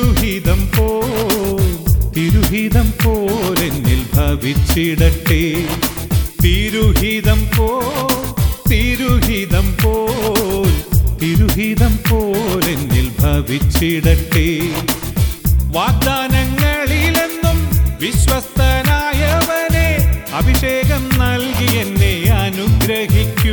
തിരുഹിതം പോൽ തിരുഹിതം പോലെന്നിൽ ഭവിച്ചിടട്ടെ തിരുഹിതം പോൽ തിരുഹിതം പോൽ തിരുഹിതം പോലെന്നിൽ ഭവിച്ചിടട്ടെ വാഗ്ദാനങ്ങളിലെന്നും വിശ്വസ്തനായവനെ അഭിഷേകം നൽകി എന്നെ അനുഗ്രഹിക്കൂ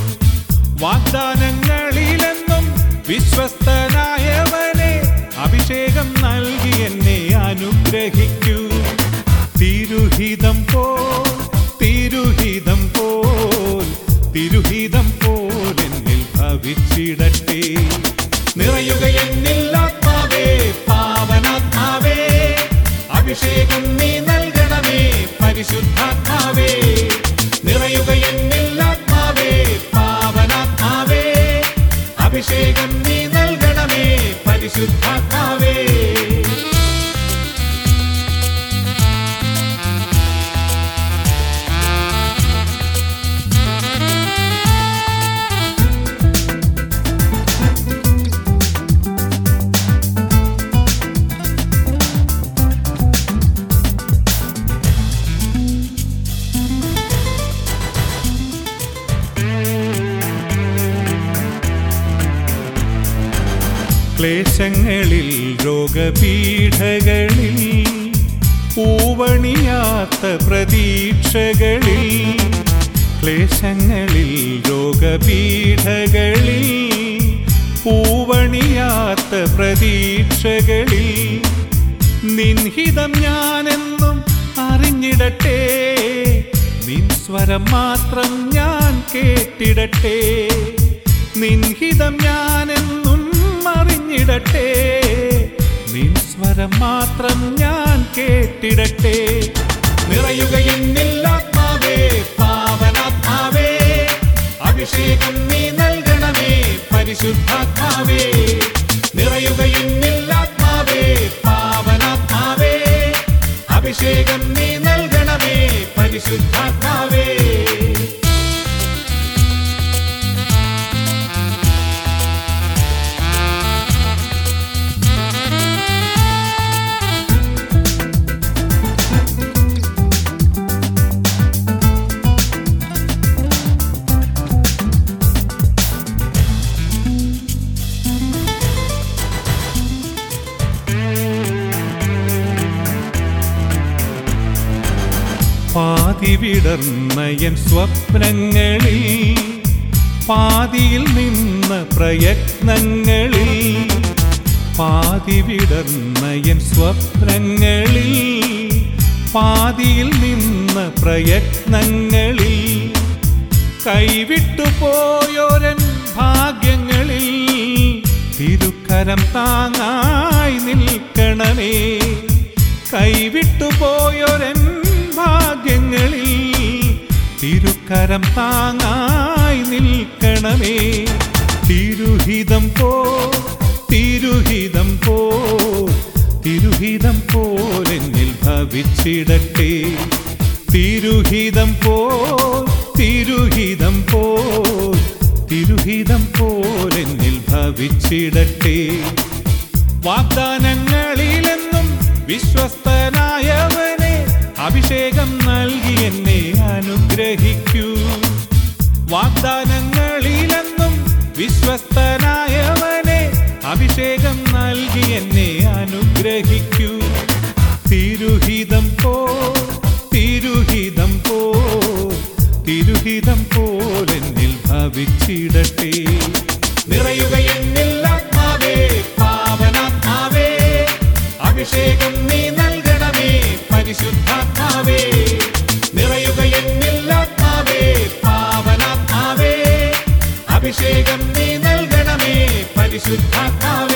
വാഗ്ദാനങ്ങളിലെന്നും വിശ്വസ്തനായവനെ അഭിഷേകം നൽകി എന്നെ അനുഗ്രഹിക്കൂ തിരുഹിതം പോൽ തിരുഹിതം പോൽ തിരുഹിതം പോൽ എന്നിൽ ഭവിച്ചിടട്ടെ നിറയുക എന്നിൽ ആത്മാവേ പാവനാത്മാവേ അഭിഷേകം നീ നൽകണമേ പരിശുദ്ധാത്മാവേ നിറയുക എന്നിൽ ആത്മാവേ പാവനാത്മാവേ അഭിഷേകം നീ നൽകണമേ പരിശുദ്ധാത്മാവേ ക്ലേശങ്ങളിൽ രോഗപീഠകളിൽ പൂവണിയാത്ത പ്രതീക്ഷകളിൽ ക്ലേശങ്ങളിൽ രോഗപീഠകളിൽ പൂവണിയാത്ത പ്രതീക്ഷകളിൽ നിൻഹിതം ഞാനെന്നും അറിഞ്ഞിടട്ടെ നിൻ സ്വരം മാത്രം ഞാൻ കേട്ടിടട്ടെ നിൻഹിതം ഞാനെന്നും അറിഞ്ഞിടട്ടെ നിൻ സ്വരം മാത്രം ഞാൻ കേട്ടിടട്ടെ നിറയുക എന്നിൽ ആത്മാവേ പാവനാത്മാവേ അഭിഷേകം നീ നൽകണമേ പരിശുദ്ധാത്മാവേ നിറയുക എന്നിൽ ആത്മാവേ പാവനാത്മാവേ അഭിഷേകം നീ നൽകണമേ പരിശുദ്ധാത്മാവേ പാതി വിടർന്നയൻ സ്വപ്നങ്ങളിൽ പാതിയിൽ നിന്ന പ്രയത്നങ്ങളിൽ പാതി വിടർന്നയൻ സ്വപ്നങ്ങളിൽ പാതിയിൽ നിന്ന പ്രയത്നങ്ങളിൽ കൈവിട്ടു പോയോരൻ ഭാഗ്യങ്ങളിൽ തിരുക്കരം താങ്ങായി നിൽക്കണമേ കൈവിട്ടു പോയൊരൻ ഭാഗ്യങ്ങളിൽ തിരുക്കരം താങ്ങായി നിൽക്കണമേ തിരുഹിതം പോ തിരുഹിതം പോ തിരുഹിതം പോലെന്നിൽ ഭവിച്ചിടട്ടെ തിരുഹിതം പോ തിരുഹിതം പോ തിരുഹിതം പോലെന്നിൽ ഭവിച്ചിടട്ടെ വാഗ്ദാനങ്ങളിലെന്നും വിശ്വസ്തനായവനെ അഭിഷേകം നൽകി എന്നെ അനുഗ്രഹിക്കൂ വാഗ്ദാനങ്ങളിലെന്നും വിശ്വസ്തനായവനെ അഭിഷേകം നൽകി എന്നെ അനുഗ്രഹിക്കൂ തിരുഹിതം പോ തിരുഹിതം പോ തിരുഹിതം പോലെന്നിൽ ഭവിച്ചിടട്ടെ നിറയുക എന്നിൽ ആത്മാവേ പാവനാത്മാവേ അഭിഷേകം നീ നൽകണമേ പരിശുദ്ധാത്മാവേ നിറയുക എന്നിൽ ആത്മാവേ പാവനാത്മാവേ അഭിഷേകം നീ നൽകണമേ പരിശുദ്ധാത്മാവേ